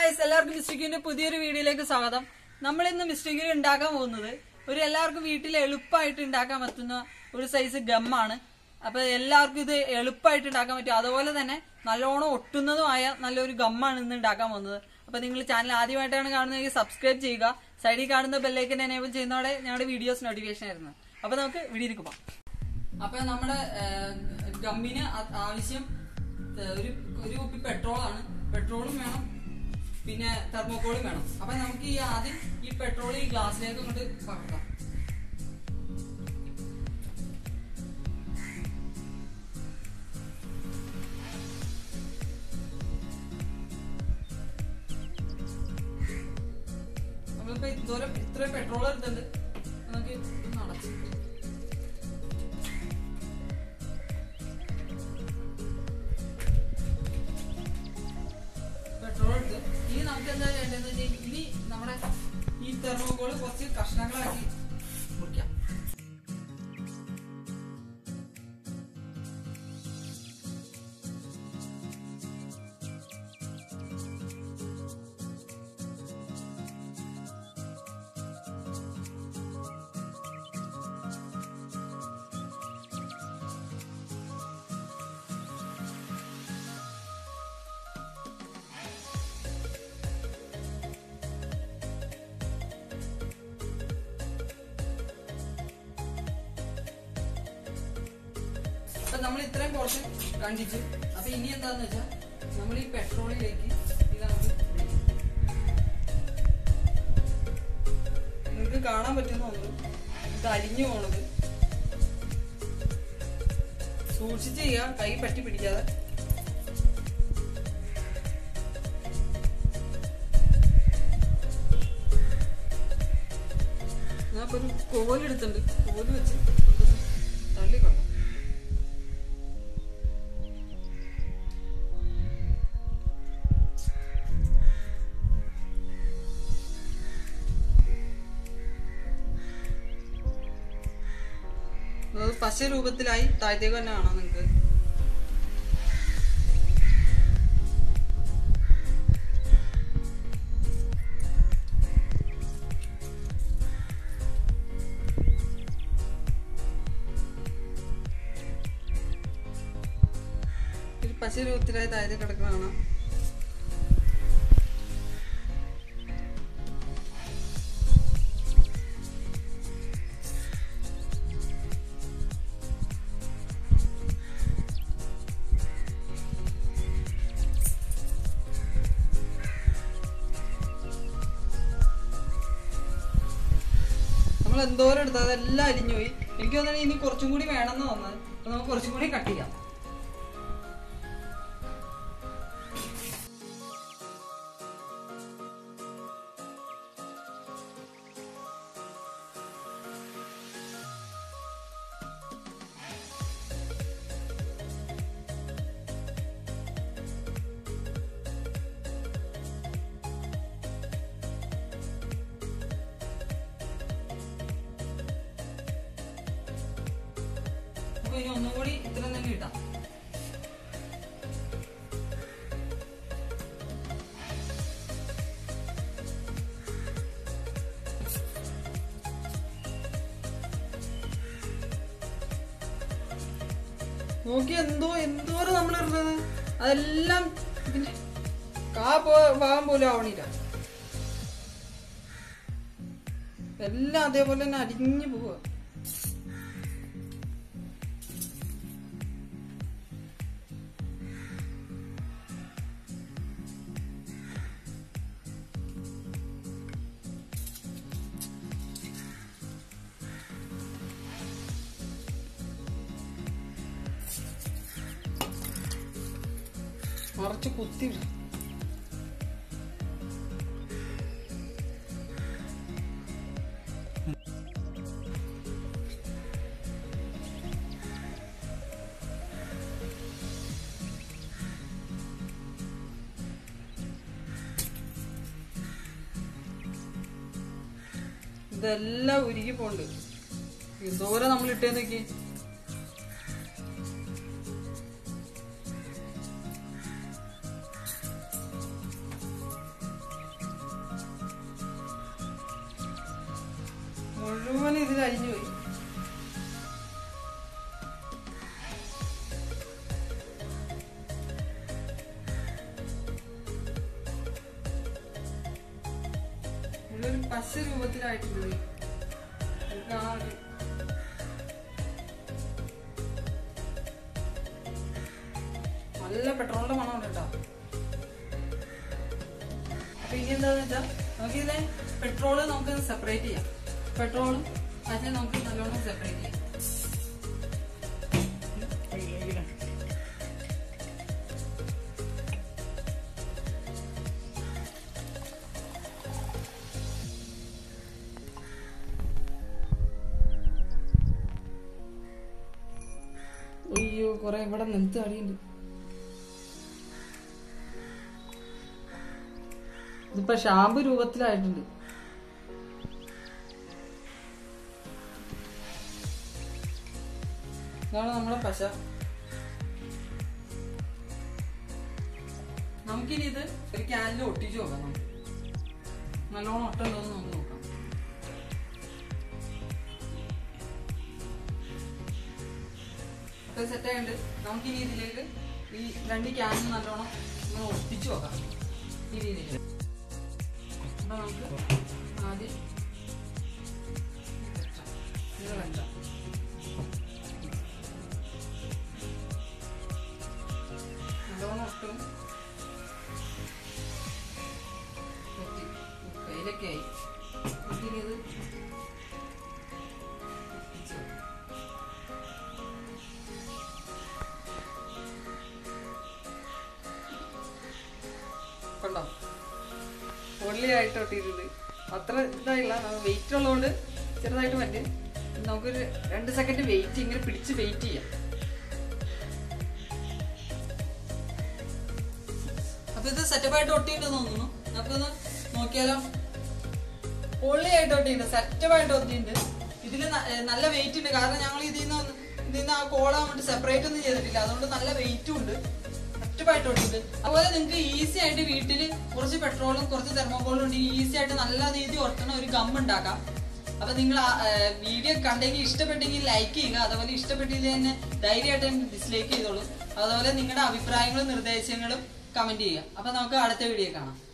Guys എല്ലാവർക്കും മിസ്റ്റേക്കിന്റെ പുതിയൊരു വീഡിയോയിലേക്ക് സ്വാഗതം നമ്മൾ ഇന്ന് മിസ്റ്റേക്കിൽ ഉണ്ടാക്കാൻ പോകുന്നത് ഒരു എല്ലാവർക്കും വീട്ടിൽ എളുപ്പമായിട്ട് ഉണ്ടാക്കാൻ പറ്റുന്ന ഒരു സൈസ് ഗമ്മാണ് അപ്പൊ എല്ലാവർക്കും ഇത് എളുപ്പമായിട്ട് ഉണ്ടാക്കാൻ പറ്റും അതുപോലെ തന്നെ നല്ലോണം ഒട്ടുന്നതുമായ നല്ലൊരു ഗമ്മാണ് ഇന്ന് ഉണ്ടാക്കാൻ പോകുന്നത് അപ്പൊ നിങ്ങൾ ചാനൽ ആദ്യമായിട്ടാണ് കാണുന്നതെങ്കിൽ സബ്സ്ക്രൈബ് ചെയ്യുക സൈഡിൽ കാണുന്ന ബെല്ലൈക്കൻ എനേബിൾ ചെയ്യുന്നതോടെ ഞങ്ങളുടെ വീഡിയോസ് നോട്ടിഫിക്കേഷൻ ആയിരുന്നു അപ്പൊ നമുക്ക് വീഡിയോയിലേക്ക് പോകാം അപ്പൊ നമ്മുടെ ഏഹ്, ഗമ്മിന് ആ- ആവശ്യം ഏഹ്, ഒരു ഒരു കുപ്പി പെട്രോളാണ് പെട്രോളും വേണം പിന്നെ തെർമോക്കോളും വേണം അപ്പൊ നമുക്ക് ഈ ആദ്യം ഈ പെട്രോൾ ഈ ഗ്ലാസ്സിലേക്ക് കൊണ്ട് പകർത്താം നമ്മളിപ്പോ ഇതുവരെ ഇത്ര പെട്രോൾ എടുത്തിട്ടുണ്ട് നമുക്ക് ഇത് നടക്കും പെട്രോൾ എടുത്ത് ഇനി നമുക്ക് എന്താ ചെയ്യേണ്ടതെന്ന് വെച്ചാൽ ഇനി നമ്മുടെ ഈ തെർമോകോള് കുറച്ച് കഷ്ണങ്ങളാക്കി മുറിക്കാം അപ്പൊ നമ്മൾ ഇത്രയും പോർഷൻ കണ്ടിച്ചു അപ്പൊ ഇനി എന്താന്ന് വെച്ചാൽ നമ്മൾ ഈ പെട്രോളിലേക്ക് ഇത് നമുക്ക് ഒഴിക്കാം. നിങ്ങൾക്ക് കാണാൻ പറ്റുന്ന ഒന്ന് ഇത് അലിഞ്ഞു പോണത് സൂക്ഷിച്ച് ചെയ്യുക കൈ പറ്റി പിടിക്കാതെ ഞാൻ ഇപ്പൊ ഒരു കോലെടുത്തുണ്ട് കോല് വെച്ച് തള്ളിക്കൊള്ളാം അത് പശ രൂപത്തിലായി താഴത്തേക്ക് തന്നെ കാണാം നിങ്ങക്ക് ഒരു പശ രൂപത്തിലായി താഴത്തേക്ക് കിടക്കുന്ന കാണാം നമ്മൾ എന്തോരം എടുത്തത് അതെല്ലാം അലിഞ്ഞു പോയി എനിക്ക് തോന്നുന്നത് ഇനി കുറച്ചും കൂടി വേണമെന്ന് തോന്നുന്നത് അപ്പൊ നമുക്ക് കുറച്ചും കൂടി കട്ട് ചെയ്യാം അപ്പൊ ഇനി ഒന്നും കൂടി ഇത്ര തന്നെ ഇടാം നോക്കി എന്തോ എന്തോരം നമ്മൾ ഇടുന്നത് അതെല്ലാം ഇതിന്റെ കാ പോ ഭാഗം പോലും ആവണില്ല എല്ലാം അതേപോലെ തന്നെ അടിഞ്ഞു പോവാ മറച്ച് കുത്തി ഇതെല്ലാം ഉരുകി പോണ്ട് എന്തോരം നമ്മൾ ഇട്ടേ നോക്കി മുഴുവൻ ഇതിൽ അരിഞ്ഞു പോയി മുഴുവൻ പശ രൂപത്തിലായിട്ടുണ്ട് ഇത് കാണാൻ ഒരു- നല്ല പെട്രോളിന്റെ മണമുണ്ട് കേട്ടോ അപ്പൊ ഇനി എന്താന്ന് വെച്ചാൽ നമുക്കിതിലെ പെട്രോള് നമുക്ക് സെപ്പറേറ്റ് ചെയ്യാം പെട്രോളും അതിനെ നമുക്ക് നല്ലോണം സെപ്പറേറ്റ് ചെയ്യാം അയ്യോ കൊറേ ഇവിടെ നിലത്ത് അടിയുണ്ട് ഇതിപ്പോ ഷാമ്പു രൂപത്തിലായിട്ടുണ്ട് ഇതാണ് നമ്മുടെ പശ നമുക്കിനി ഇത് ഒരു ക്യാനിൽ ഒട്ടിച്ചു നോക്കാം നമുക്ക് നല്ലോണം ഒട്ടുണ്ടോ എന്ന് നമുക്ക് നോക്കാം ഒക്കെ സെറ്റ് ആയിട്ടുണ്ട് നമുക്കിനി ഇതിലേക്ക് ഈ രണ്ട് ക്യാനും നല്ലോണം ഒന്ന് ഒട്ടിച്ചു നോക്കാം ഈ രീതിയിൽ അപ്പൊ നമുക്ക് ആദ്യം ഇത് വെക്കാം നല്ലോണം ഒട്ടും ഒട്ടി. കയ്യിലൊക്കെ ആയി നമുക്കിനി ഇത് ഒട്ടിച്ച് വെക്കാം. കണ്ടോ പൊള്ളിയായിട്ട് ഒട്ടിയിട്ടുണ്ട് അത്ര ഇതായില്ല വെയിറ്റ് ഉള്ളതുകൊണ്ട് ചെറുതായിട്ട് പറ്റും നമുക്കൊരു രണ്ട് സെക്കൻഡ് വെയിറ്റ് ഇങ്ങനെ പിടിച്ച് വെയിറ്റ് ചെയ്യാം അപ്പൊ ഇത് സെറ്റപ്പായിട്ട് ഒട്ടിയിട്ടുണ്ടെന്ന് തോന്നുന്നു നമുക്കൊന്ന് നോക്കിയാലോ പൊള്ളിയായിട്ട് ഒട്ടിയിട്ടുണ്ട് സെറ്റപ്പായിട്ട് ഒട്ടിയിട്ടുണ്ട് ഇതിന് ന- ഏ, നല്ല വെയിറ്റ് ഉണ്ട് കാരണം ഞങ്ങൾ ഇതിൽ നിന്ന് ഇതിൽ നിന്ന് ആ കോള വന്നിട്ട് സെപ്പറേറ്റ് ഒന്നും ചെയ്തിട്ടില്ല അതുകൊണ്ട് നല്ല വെയിറ്റും ഉണ്ട് സെറ്റപ്പായിട്ട് ഒട്ടിയിട്ടുണ്ട് അതുപോലെ നിങ്ങൾക്ക് ഈസി ആയിട്ട് വീട്ടിൽ കുറച്ച് പെട്രോളും കുറച്ച് തെർമോകോളും ഉണ്ട് ഈസി ആയിട്ട് നല്ല രീതി ഒട്ടണ ഒരു ഗം ഉണ്ടാക്കാം അപ്പൊ നിങ്ങൾ വീഡിയോ കണ്ടെങ്കിൽ ഇഷ്ടപ്പെട്ടെങ്കിൽ ലൈക്ക് ചെയ്യുക അതുപോലെ ഇഷ്ടപ്പെട്ടില്ല തന്നെ ധൈര്യമായിട്ട് ഡിസ്ലൈക്ക് ചെയ്തോളൂ അതുപോലെ നിങ്ങളുടെ അഭിപ്രായങ്ങളും നിർദ്ദേശങ്ങളും കമന്റ് ചെയ്യുക അപ്പൊ നമുക്ക് അടുത്ത വീഡിയോ കാണാം